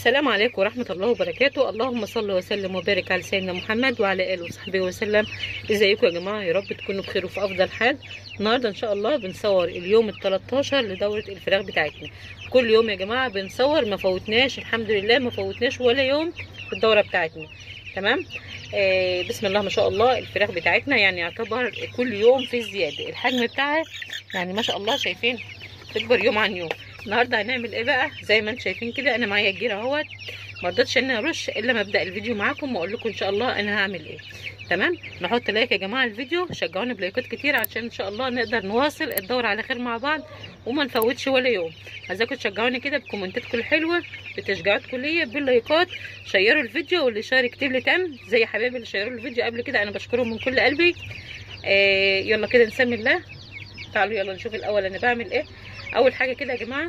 السلام عليكم ورحمة الله وبركاته اللهم صل وسلم وبارك على سيدنا محمد وعلى آله وصحبه وسلم ازيكم يا جماعة يا رب تكونوا بخير وفي أفضل حال النهاردة إن شاء الله بنصور اليوم ال 13 لدورة الفراخ بتاعتنا كل يوم يا جماعة بنصور ما فوتناش الحمد لله ما فوتناش ولا يوم في الدورة بتاعتنا تمام آه بسم الله ما شاء الله الفراخ بتاعتنا يعني يعتبر كل يوم في زيادة الحجم بتاعها يعني ما شاء الله شايفين تكبر يوم عن يوم النهارده هنعمل ايه بقى زي ما انتم شايفين كده انا معايا الجير اهوت ما رضيتش ان ارش الا ما ابدا الفيديو معاكم واقول لكم ان شاء الله انا هعمل ايه تمام نحط لايك يا جماعه الفيديو شجعوني بلايكات كتير عشان ان شاء الله نقدر نواصل الدور على خير مع بعض وما نفوتش ولا يوم عايزاكم تشجعوني كده بكومنتاتكم الحلوه بتشجيعاتكم ليا باللايكات شيروا الفيديو واللي شار يكتب لي تم زي حبايبي اللي شيروا الفيديو قبل كده انا بشكرهم من كل قلبي آه يلا كده نسمي الله تعالوا يلا نشوف الاول انا بعمل ايه اول حاجه كده يا جماعه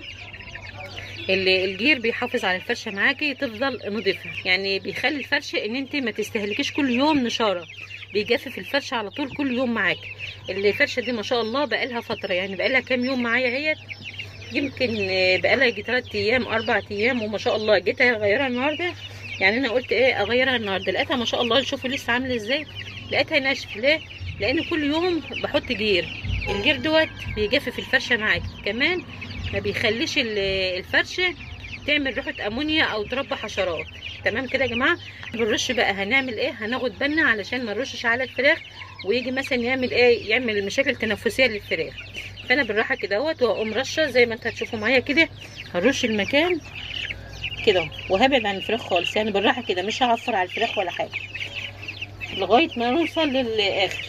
الجير بيحافظ على الفرشه معاكي تفضل نضيفه يعني بيخلي الفرشه ان انت ما تستهلكيش كل يوم نشاره بيجفف الفرشه على طول كل يوم معاكي الفرشه دي ما شاء الله بقالها فتره يعني بقالها كام يوم معايا اهيت يمكن بقالها يجي 3 ايام 4 ايام وما شاء الله جيت اغيرها النهارده يعني انا قلت ايه اغيرها النهارده لقيتها ما شاء الله شوفوا لسه عامله ازاي لقيتها ناشف ليه لان كل يوم بحط جير الجير دوت بيجفف الفرشه معاكي كمان ما بيخليش الفرشه تعمل ريحه امونيا او تربى حشرات تمام كده يا جماعه بالرش بقى هنعمل ايه هناخد بالنا علشان ما نرشش على الفراخ ويجي مثلا يعمل ايه يعمل مشاكل تنفسيه للفراخ فانا بالراحه كده اهوت واقوم رشه زي ما انتوا هتشوفوا معايا كده هرش المكان كده وهبعد عن الفراخ خالص يعني بالراحه كده مش هعفر على الفراخ ولا حاجه لغايه ما نوصل للاخر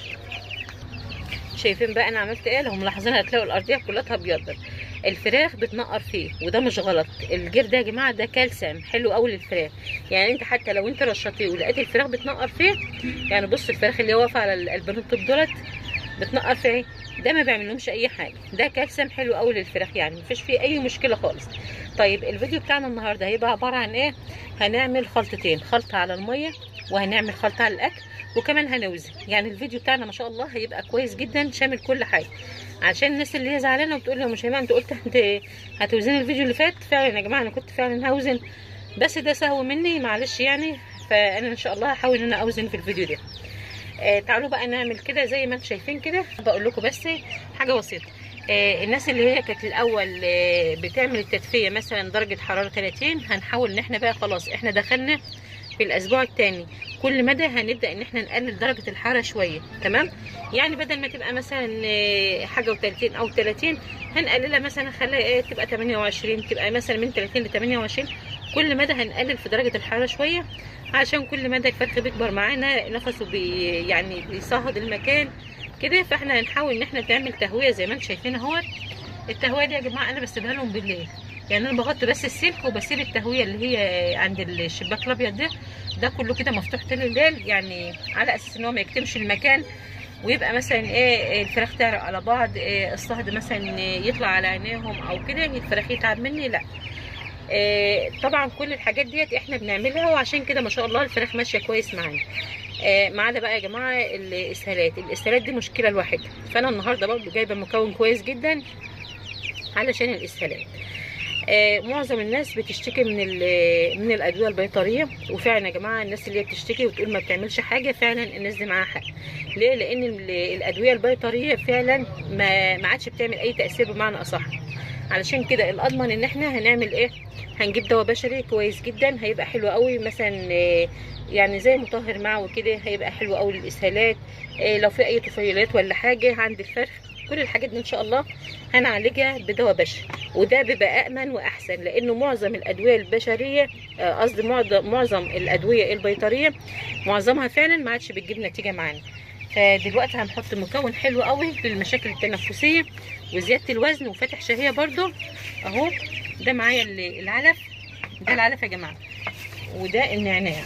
شايفين بقى انا عملت ايه لو ملاحظين هتلاقوا الارضيه كلها ابيضت الفراخ بتنقر فيه وده مش غلط الجير ده يا جماعه ده كالسيوم حلو قوي للفراخ يعني انت حتى لو انت رشطيه ولقيت الفراخ بتنقر فيه يعني بص الفراخ اللي واقفه على البنوت دولت بتنقر فيه ده ما بيعملهمش اي حاجه ده كالسيوم حلو قوي للفراخ يعني مفيش فيه اي مشكله خالص طيب الفيديو بتاعنا النهارده هيبقى عباره عن ايه هنعمل خلطتين خلطه على الميه وهنعمل خلطه على الاكل وكمان هنوزن يعني الفيديو بتاعنا ما شاء الله هيبقى كويس جدا شامل كل حاجه عشان الناس اللي هي زعلانه وبتقول لي مش هيبقى انت قلت انت هتوزني الفيديو اللي فات فعلا يا جماعه انا كنت فعلا هوزن بس ده سهو مني معلش يعني فانا ان شاء الله هحاول ان انا اوزن في الفيديو ده آه تعالوا بقى نعمل كده زي ما انتم شايفين كده بقول لكم بس حاجه بسيطه آه الناس اللي هي كانت الاول آه بتعمل التدفئه مثلا درجه حراره 30 هنحاول ان احنا بقى خلاص احنا دخلنا في الاسبوع الثاني كل مدى هنبدا ان احنا نقلل درجه الحراره شويه تمام يعني بدل ما تبقى مثلا حاجه و30 او 30 هنقللها مثلا نخليها ايه تبقى 28 تبقى مثلا من 30 ل 28 كل مدى هنقلل في درجه الحراره شويه عشان كل مدى الفرخ بيكبر معانا نفسه بي يعني بيصهد المكان كده فاحنا هنحاول ان احنا نعمل تهويه زي ما انتم شايفين اهوت التهويه دي يا جماعه انا بسيبها لهم بالليل يعني انا بغطي بس السلك وبسيب التهويه اللي هي عند الشباك الابيض ده ده كله كده مفتوح طول الليل يعني على اساس ان هو ما يكتمش المكان ويبقى مثلا ايه الفراخ تعرق على بعض إيه الصهد مثلا يطلع على عينيهم او كده الفراخ يتعب مني لا إيه طبعا كل الحاجات ديت احنا بنعملها وعشان كده ما شاء الله الفراخ ماشيه كويس معانا إيه ما عدا بقى يا جماعه الاسهالات الاسهالات دي مشكله الواحده فانا النهارده برضه جايبه مكون كويس جدا علشان الاسهالات آه معظم الناس بتشتكي من من الادويه البيطريه وفعلا يا جماعه الناس اللي هي بتشتكي وتقول ما بتعملش حاجه فعلا الناس دي معاها حق ليه لان الادويه البيطريه فعلا ما ما عادش بتعمل اي تاثير بمعنى اصح علشان كده الاضمن ان احنا هنعمل ايه هنجيب دواء بشري كويس جدا هيبقى حلو قوي مثلا آه يعني زي مطهر معوي كده هيبقى حلو قوي للاسهالات آه لو في اي طفيلات ولا حاجه عند الفرخ كل الحاجات دي ان شاء الله هنعالجها بدواء بشري وده بيبقى امن واحسن لانه معظم الادويه البشريه قصدي معظم الادويه البيطريه معظمها فعلا ما عادش بتجيب نتيجه معانا فدلوقتي هنحط مكون حلو قوي للمشاكل التنفسيه وزياده الوزن وفاتح شهيه برده اهو ده معايا العلف ده العلف يا جماعه وده النعناع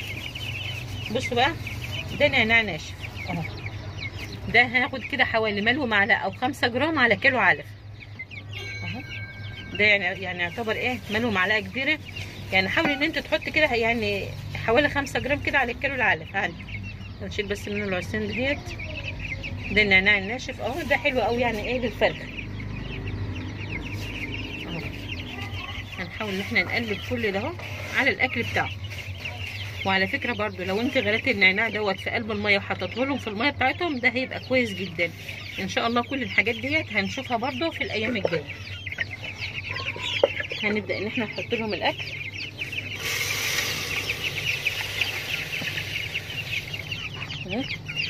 بصوا بقى ده نعناع ناشف اهو ده هناخد كده حوالي ملو معلقه او خمسة جرام على كيلو علف اهو ده يعني يعني يعتبر ايه ملو معلقه كبيره يعني حاول ان انت تحط كده يعني حوالي خمسة جرام كده على الكيلو العلف عادي نشيل بس منه العصيان ديت ده النعناع الناشف اهو ده حلو قوي يعني ايه للفرخ اهو نحاول ان احنا نقلب كل ده اهو على الاكل بتاعه وعلى فكره برضو لو انت غليت النعناع دوت في قلب الميه وحطيته لهم في الميه بتاعتهم ده هيبقى كويس جدا ان شاء الله كل الحاجات ديت هنشوفها برضو في الايام الجايه هنبدا ان احنا نحط لهم الاكل اهو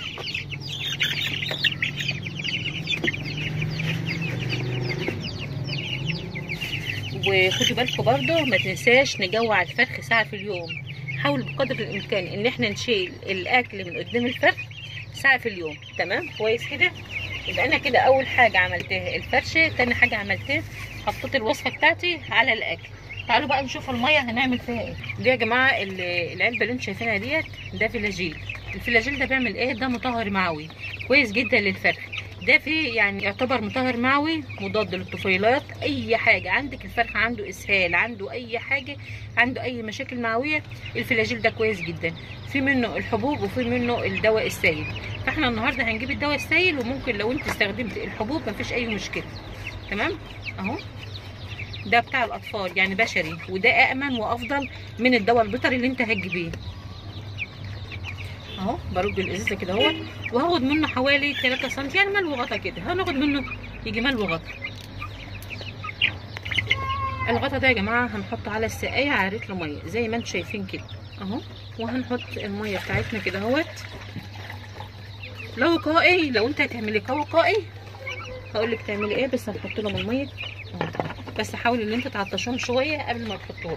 وخدوا بالكم برضو ما تنساش نجوع الفرخ ساعه في اليوم حاول بقدر الامكان ان احنا نشيل الاكل من قدام الفرخ ساعه في اليوم تمام كويس كده يبقى انا كده اول حاجه عملتها الفرشه تاني حاجه عملتها حطيت الوصفه بتاعتي على الاكل تعالوا بقى نشوف الميه هنعمل فيها ايه دي يا جماعه العلبه اللي انتم شايفينها ديت ده فلاجيل الفلاجيل ده بيعمل ايه ده مطهر معوي كويس جدا للفرخ ده فيه يعني يعتبر مطهر معوي مضاد للطفيلات اي حاجه عندك الفرخ عنده اسهال عنده اي حاجه عنده اي مشاكل معويه الفلاجيل ده كويس جدا في منه الحبوب وفي منه الدواء السائل فاحنا النهارده هنجيب الدواء السائل وممكن لو انت استخدمت الحبوب مفيش اي مشكله تمام اهو ده بتاع الاطفال يعني بشري وده امن وافضل من الدواء البيطري اللي انت هتجيبيه اهو برد الازازه كده اهو وهاخد منه حوالي 3 سم يعني ملو غطا كده هناخد منه يجي ملو غطا الغطا ده يا جماعه هنحطه على السقايه على رتل ميه زي ما انتم شايفين كده اهو وهنحط الميه بتاعتنا كده اهوت لو وقائي لو انت هتعملي وقائي هقول لك تعملي ايه بس هنحط لهم الميه اهو بس حاولي ان انت تعطشهم شويه قبل ما تحطوه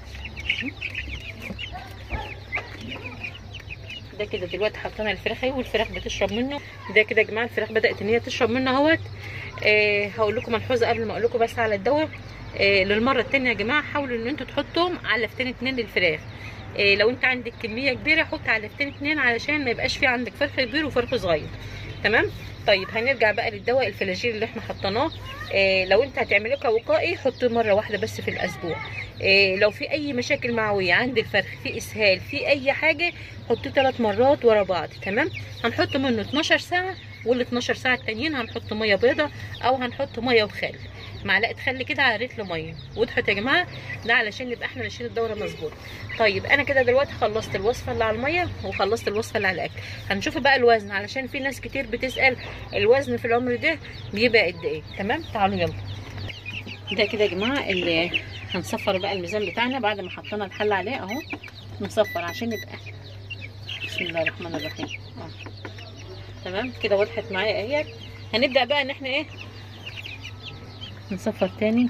ده كده دلوقتي حطينا الفراخ اهي والفراخ بتشرب منه ده كده يا جماعه الفراخ بدات ان هي تشرب منه اهوت آه هقول لكم ملحوظه قبل ما اقول لكم بس على الدواء آه للمره الثانيه يا جماعه حاولوا ان انتوا تحطهم على فتين اتنين للفراخ آه لو انت عندك كميه كبيره حط على فتين اتنين علشان ما يبقاش في عندك فرخ كبير وفرخ صغير تمام طيب هنرجع بقى للدواء الفلاجيل اللي احنا حطيناه آه لو انت هتعمليه كوقائي حطيه مره واحده بس في الاسبوع آه لو في اي مشاكل معويه عند الفرخ في اسهال في اي حاجه حطيه ثلاث مرات ورا بعض تمام هنحط منه 12 ساعه وال 12 ساعه التانيين هنحط ميه بيضه او هنحط ميه وخل معلقه خل كده على رتل ميه وضحت يا جماعه ده علشان نبقى احنا ماشيين الدوره مظبوط طيب انا كده دلوقتي خلصت الوصفه اللي على الميه وخلصت الوصفه اللي على الاكل هنشوف بقى الوزن علشان في ناس كتير بتسال الوزن في العمر ده بيبقى قد ايه تمام تعالوا يلا ده كده يا جماعه اللي هنصفر بقى الميزان بتاعنا بعد ما حطينا الحل عليه اهو نصفر عشان نبقى بسم الله الرحمن الرحيم اه تمام كده وضحت معايا اهي هنبدا بقى ان احنا ايه نصفر تاني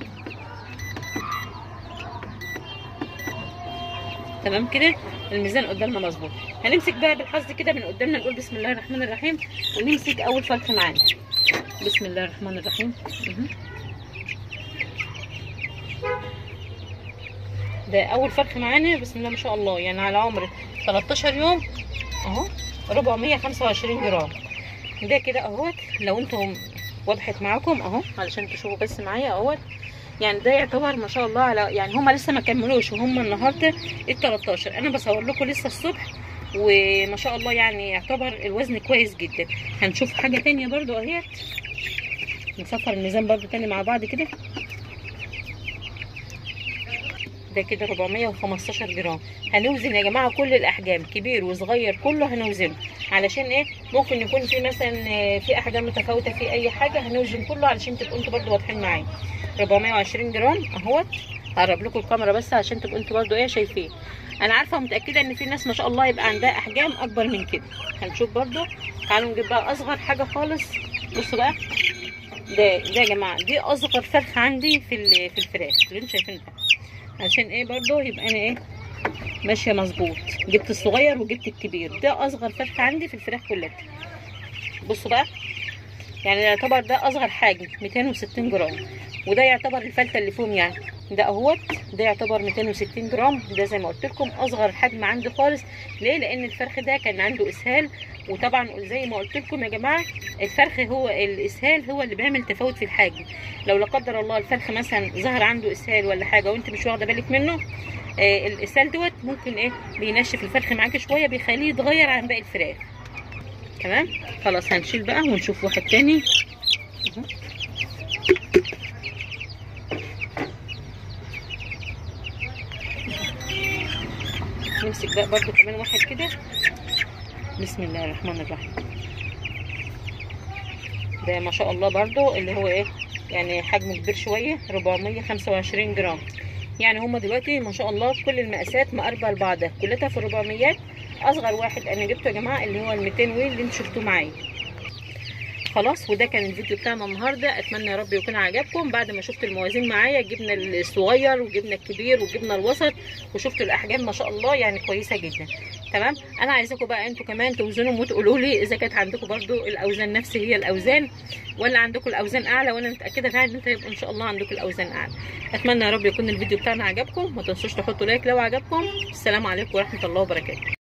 تمام كده الميزان قدامنا مظبوط هنمسك بقى بالحظ كده من قدامنا نقول بسم الله الرحمن الرحيم ونمسك اول فرخ معانا بسم الله الرحمن الرحيم مه. ده اول فرخ معانا بسم الله ما شاء الله يعني على عمر 13 يوم اهو 425 جرام ده كده اهوت لو انتم وضحت معاكم اهو علشان تشوفوا بس معايا اهوت يعني ده يعتبر ما شاء الله على يعني هما لسه ما كملوش وهم النهارده ال 13 انا بصور لكم لسه الصبح وما شاء الله يعني يعتبر الوزن كويس جدا هنشوف حاجه تانية برضو اهيت نصفر الميزان برضو تاني مع بعض كده ده كده 415 جرام هنوزن يا جماعه كل الاحجام كبير وصغير كله هنوزنه علشان ايه ممكن يكون في مثلا في احجام متفاوته في اي حاجه هنوزن كله علشان تبقوا انتوا برده واضحين معايا 420 جرام اهوت هقرب لكم الكاميرا بس عشان تبقوا انتوا برده ايه شايفين انا عارفه ومتاكده ان في ناس ما شاء الله يبقى عندها احجام اكبر من كده هنشوف برده تعالوا نجيب بقى اصغر حاجه خالص بصوا بقى ده ده يا جماعه دي اصغر فرخه عندي في في الفراخ اللي انتوا شايفينها عشان ايه برضو يبقى انا ايه ماشيه مظبوط جبت الصغير وجبت الكبير ده اصغر فرخه عندي في الفراخ كلها بصوا بقى يعني يعتبر ده اصغر حاجه 260 جرام وده يعتبر الفلته اللي فيهم يعني ده اهوت ده يعتبر 260 جرام ده زي ما قلت لكم اصغر حجم عندي خالص ليه لان الفرخ ده كان عنده اسهال وطبعا زي ما قلت لكم يا جماعه الفرخ هو الاسهال هو اللي بيعمل تفاوت في الحجم لو لا قدر الله الفرخ مثلا ظهر عنده اسهال ولا حاجه وانت مش واخده بالك منه آه الاسهال دوت ممكن ايه بينشف الفرخ معاكي شويه بيخليه يتغير عن باقي الفراخ تمام خلاص هنشيل بقى ونشوف واحد تاني نمسك بقى برضو كمان واحد كده بسم الله الرحمن الرحيم ده ما شاء الله برضو اللي هو ايه يعني حجمه كبير شويه 425 جرام يعني هما دلوقتي ما شاء الله كل المقاسات مقربه لبعضها كلها في 400 اصغر واحد انا جبته يا جماعه اللي هو ال 200 ويل اللي انتوا شفتوه معايا خلاص وده كان الفيديو بتاعنا النهارده اتمنى يا رب يكون عجبكم بعد ما شفت الموازين معايا جبنا الصغير وجبنا الكبير وجبنا الوسط وشفتوا الاحجام ما شاء الله يعني كويسه جدا تمام انا عايزاكم بقى انتوا كمان توزنوا وتقولوا لي اذا كانت عندكم برضو الاوزان نفس هي الاوزان ولا عندكم الاوزان اعلى وانا متاكده فعلا ان انت يبقى ان شاء الله عندكم الاوزان اعلى اتمنى يا رب يكون الفيديو بتاعنا عجبكم ما تنسوش تحطوا لايك لو عجبكم السلام عليكم ورحمه الله وبركاته